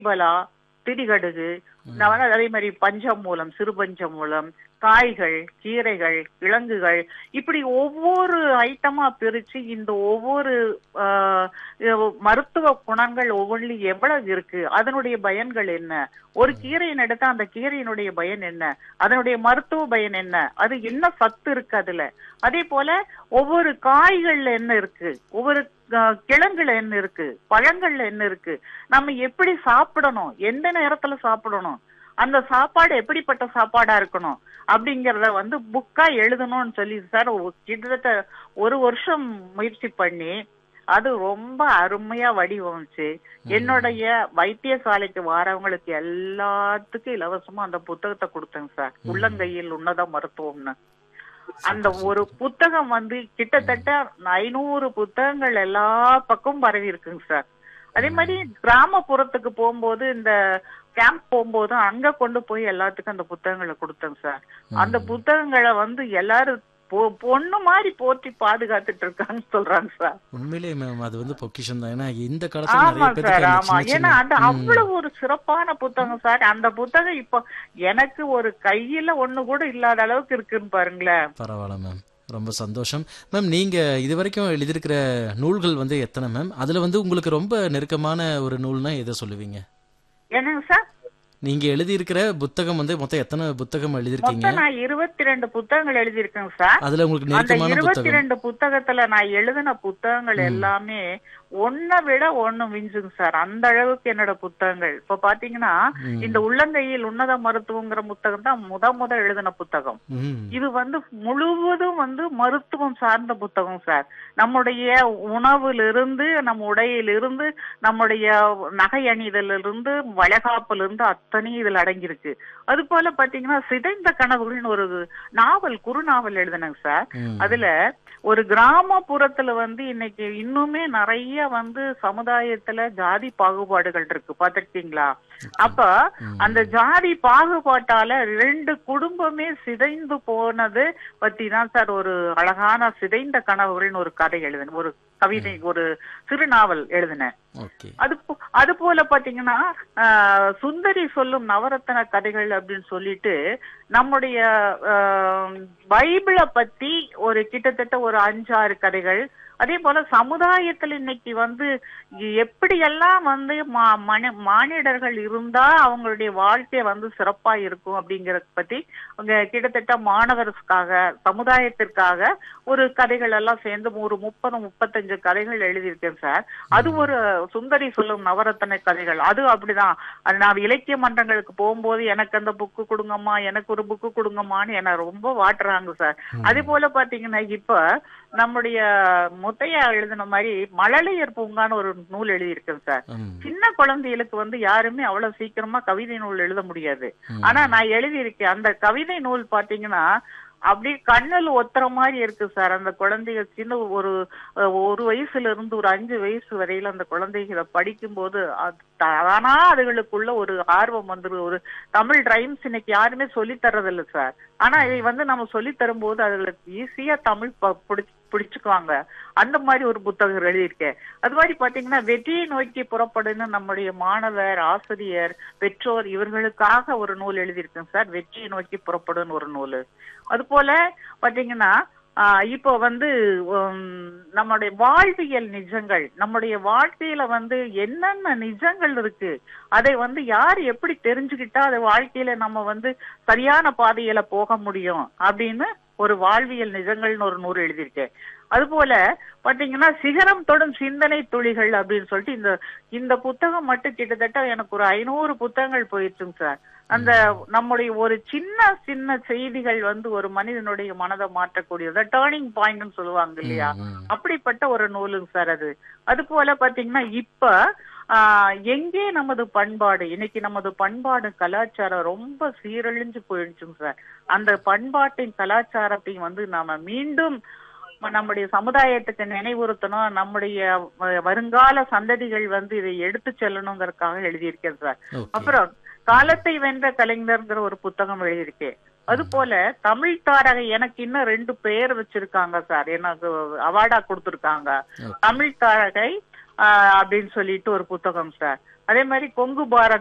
பலா திரிகடுகு நான் வந்து அதே மாதிரி பஞ்சமூலம் சிறு பஞ்சமூலம் காய்கள் கீரைகள் கிழங்குகள் இப்படி ஒவ்வொரு ஐட்டமா பிரிச்சு இந்த ஒவ்வொரு ஆஹ், அஹ், மருத்துவ குணங்கள் ஒவ்வொன்றிலும் எவ்வளவு இருக்கு அதனுடைய பயன்கள் என்ன ஒரு கீரையின் எடுத்தா அந்த கீரையினுடைய பயன் என்ன அதனுடைய மருத்துவ பயன் என்ன அது என்ன சத்து இருக்கு அதுல அதே போல ஒவ்வொரு காய்கள்ல என்ன இருக்கு ஒவ்வொரு அஹ், கிழங்குல என்ன இருக்கு பழங்கள்ல என்ன இருக்கு நம்ம எப்படி சாப்பிடணும் எந்த நேரத்துல சாப்பிடணும் அந்த சாப்பாடு எப்படிப்பட்ட சாப்பாடா இருக்கணும் அப்படிங்கறத வந்து புக்கா எழுதணும்னு சொல்லி சார் ஒ- கிட்டத்தட்ட ஒரு வருஷம் முயற்சி பண்ணி அது ரொம்ப அருமையா வடிவமைச்சு என்னுடைய வைத்தியசாலைக்கு வரவங்களுக்கு எல்லாத்துக்கும் இலவசமா அந்த புத்தகத்தை கொடுத்தேங்க சார் உள்ளங்கையில் உன்னத மருத்துவம்னு அந்த ஒரு புத்தகம் வந்து கிட்டத்தட்ட ஐநூறு புத்தகங்கள் எல்லா பக்கமும் பரவி இருக்குங்க சார் அதே மாதிரி கிராமப்புறத்துக்கு போகும்போது இந்த கேம்ப் போகும்போது அங்க கொண்டு போய் எல்லாத்துக்கும் அந்த புத்தகங்களை கொடுத்தேங்க சார் அந்த புத்தகங்களை வந்து எல்லாரும் பொ- பொண்ணு மாதிரி போற்றி பாதுகாத்துட்டு இருக்காங்கன்னு சொல்றாங்க சார் உண்மையிலேயே மேம் அது வந்து பொக்கிஷம் தான் ஏன்னா இந்த காலத்துல ஆமா நிறைய சார் பேருக்கு அந்த ஆமா சின்ன ஏன்னா அந்த சின்ன ம், அவ்வளவு ஒரு சிறப்பான புத்தகம் சார் அந்த புத்தகம் இப்போ எனக்கு ஒரு கையில ஒண்ணு கூட இல்லாத அளவுக்கு இருக்குன்னு பாருங்களேன் பரவாயில்ல மேம் ரொம்ப சந்தோஷம் மேம் நீங்க இது வரைக்கும் எழுதியிருக்கிற நூல்கள் வந்து எத்தனை மேம் அதுல வந்து உங்களுக்கு ரொம்ப நெருக்கமான ஒரு நூல்னா எதை சொல்லுவீங்க என்னங்க சார் நீங்க எழுதியிருக்கிற புத்தகம் வந்து மொத்தம் எத்தனை புத்தகம் எழுதியிருக்கீங்க மொத்தம் நான் இருபத்தி ரெண்டு புத்தகங்கள் எழுதியிருக்கேங்க சார் அதுல உங்களுக்கு அந்த நெருக்கமான இருபத்தி புத்தகம் ரெண்டு புத்தகத்துல நான் எழுதின புத்தகங்கள் எல்லாமே ஒன்ன விட ஒண்ணு மிஞ்சுங்க சார் அந்த அளவுக்கு என்னோட புத்தகங்கள் இப்ப பாத்தீங்கன்னா ம், இந்த உள்ளங்கையில் உன்னத மருத்துவங்கிற புத்தகம் தான் முத முத எழுதின புத்தகம் ம், இது வந்து முழுவதும் வந்து மருத்துவம் சார்ந்த புத்தகம் சார் நம்முடைய உணவிலிருந்து நம்ம உடையிலிருந்து நம்முடைய நகை அணிதலிருந்து வளகாப்பிலிருந்து அத்தனையும் இதுல அடங்கியிருக்கு அது போல பாத்தீங்கன்னா சிதைந்த கனவுகள்னு ஒரு நாவல் குறுநாவல் எழுதினேங்க சார் ம். அதுல ஒரு கிராமப்புறத்துல வந்து இன்னைக்கு இன்னுமே நிறைய வந்து சமுதாயத்துல ஜாதி பாகுபாடுகள் இருக்கு பாத்துருக்கீங்களா அப்ப ம். அந்த ஜாதி பாகுபாட்டால ரெண்டு குடும்பமே சிதைந்து போனது பத்தி தான் சார் ஒரு அழகான சிதைந்த கனவுகள்னு ஒரு கதை எழுதினேன் ஒரு கவிதை ஒரு சிறுநாவல் எழுதினேன் ஓகே அது போ- அது போல பாத்தீங்கன்னா ஆஹ், சுந்தரி சொல்லும் நவரத்தன கதைகள் அப்படின்னு சொல்லிட்டு நம்முடைய ஆஹ், பைபிளை பத்தி ஒரு கிட்டத்தட்ட ஒரு அஞ்சாறு கதைகள் அதே போல சமுதாயத்துல இன்னைக்கு வந்து எப்படியெல்லாம் வந்து மா- மனி- மானிடர்கள் இருந்தா அவங்களுடைய வாழ்க்கை வந்து சிறப்பா இருக்கும் அப்படிங்கறத பத்தி அங்க கிட்டத்தட்ட மாணவருக்காக சமுதாயத்திற்காக ஒரு கதைகள் எல்லாம் சேர்ந்து ஒரு முப்பது முப்பத்தஞ்சு கதைகள் எழுதியிருக்கேன் சார் அது ஒரு சுந்தரி சொல்லும் நவரத்தன கதைகள் அது அப்படிதான் அது நான் இலக்கிய மன்றங்களுக்கு போகும்போது எனக்கு அந்த புக்கு கொடுங்கம்மா எனக்கு ஒரு புக்கு கொடுங்கம்மான்னு என்ன ரொம்ப வாட்டுறாங்க சார் அதே போல பாத்தீங்கன்னா இப்ப நம்முடைய முத்தையா எழுதின மாதிரி மழலையர் பூங்கான்னு ஒரு நூல் எழுதியிருக்கேன் சார் ம், சின்ன குழந்தைகளுக்கு வந்து யாருமே அவ்வளவு சீக்கிரமா கவிதை நூல் எழுத முடியாது ம். ஆனா நான் எழுதியிருக்கேன் அந்த கவிதை நூல் பாத்தீங்கன்னா அப்படியே கண்ணில் ஒத்துற மாதிரி இருக்கு சார் அந்த குழந்தைகள் சின்ன ஒரு அஹ், ஒரு வயசுல இருந்து ஒரு அஞ்சு வயசு வரையில அந்த குழந்தைகளை படிக்கும்போது அது தானா அதுகளுக்குள்ள ஒரு ஆர்வம் வந்துரு ஒரு தமிழ் ரைம்ஸ் இன்னைக்கு யாருமே சொல்லி தர்றதில்ல சார் ஆனா இதை வந்து நம்ம சொல்லி தரும்போது அதுகளுக்கு ஈஸியா தமிழ் ப- பிடிச்சு பிடிச்சுக்குவாங்க அந்த மாதிரி ஒரு புத்தகம் எழுதியிருக்கேன் அது மாதிரி பாத்தீங்கன்னா வெற்றியை நோக்கி புறப்படுன்னு நம்முடைய மாணவர் ஆசிரியர் பெற்றோர் இவர்களுக்காக ஒரு நூல் எழுதியிருக்கேன் சார் வெற்றியை நோக்கி புறப்படுன்னு ஒரு நூல் அது போல பாத்தீங்கன்னா ஆஹ் இப்போ வந்து உம், நம்முடைய வாழ்வியல் நிஜங்கள் நம்முடைய வாழ்க்கையில வந்து என்னென்ன நிஜங்கள் இருக்கு அதை வந்து யார் எப்படி தெரிஞ்சுக்கிட்டா அது வாழ்க்கையில நம்ம வந்து சரியான பாதையில போக முடியும் அப்படின்னு ஒரு வாழ்வியல் நிஜங்கள்னு ஒரு நூறு எழுதியிருக்கேன் அது போல பாத்தீங்கன்னா சிகரம் தொடும் சிந்தனை துளிகள் அப்படின்னு சொல்லிட்டு இந்த இந்த புத்தகம் மட்டும் கிட்டத்தட்ட எனக்கு ஒரு ஐநூறு புத்தகங்கள் போயிடுச்சுங்க சார் அந்த நம்முடைய ஒரு சின்ன சின்ன செய்திகள் வந்து ஒரு மனிதனுடைய மனதை மாற்றக்கூடியது டேர்னிங் பாயிண்ட்னு சொல்லுவாங்க இல்லையா ம், ம். அப்படிப்பட்ட ஒரு நூலுங்க சார் அது அது போல பாத்தீங்கன்னா இப்ப ஆஹ், எங்கே நமது பண்பாடு இன்னைக்கு நமது பண்பாடு கலாச்சாரம் ரொம்ப சீரழிஞ்சு போயிடுச்சுங்க சார் அந்த பண்பாட்டின் கலாச்சாரத்தையும் வந்து நாம மீண்டும் ம- நம்முடைய சமுதாயத்துக்கு நினைவுறுத்தணும் நம்முடைய வ- வருங்கால சந்ததிகள் வந்து இதை எடுத்து செல்லணுங்கிறதுக்காக எழுதியிருக்கேன் சார் ஓகே அப்புறம் காலத்தை வென்ற கலைஞர்ங்கிற ஒரு புத்தகம் எழுதியிருக்கேன் அது போல தமிழ் தாரகை எனக்கு இன்னும் ரெண்டு பேர் வச்சிருக்காங்க சார் எனக்கு அவார்டா கொடுத்திருக்காங்க Okay. தமிழ் தாரகை ஆஹ், அப்படின்னு சொல்லிட்டு ஒரு புத்தகம் சார் அதே மாதிரி கொங்கு பாரத்